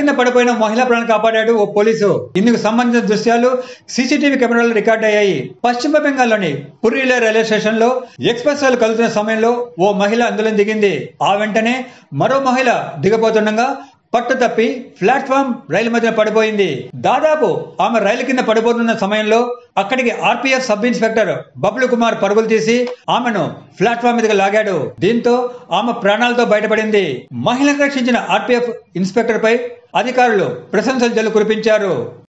కింద పడిపోయిన మహిళా ప్రాణం కాపాడాడు ఓ పోలీసు ఇందుకు సంబంధించిన దృశ్యాలు సీసీటీవీ కెమెరాలో రికార్డ్ అయ్యాయి పశ్చిమ బెంగాల్లోని పుర్రిలే రైల్వే స్టేషన్ లో ఎక్స్ప్రెస్ రైలు కలుతున్న సమయంలో ఓ మహిళ అందులో దిగింది ఆ వెంటనే మరో మహిళ దిగబోతుండగా పట్టు తప్పి ప్లాట్ఫామ్ రైలు మధ్యన పడిపోయింది దాదాపు ఆమె రైలు కింద పడిపోతున్న సమయంలో అక్కడికి RPF sub inspector Bablu Kumar పరుగులు తీసి ఆమెను ప్లాట్ఫామ్ మీదకి లాగాడు దీంతో ఆమె ప్రాణాలతో బయటపడింది మహిళను రక్షించిన ఆర్పీఎఫ్ ఇన్స్పెక్టర్ పై అధికారులు ప్రశంసలు జల్లు కురిపించారు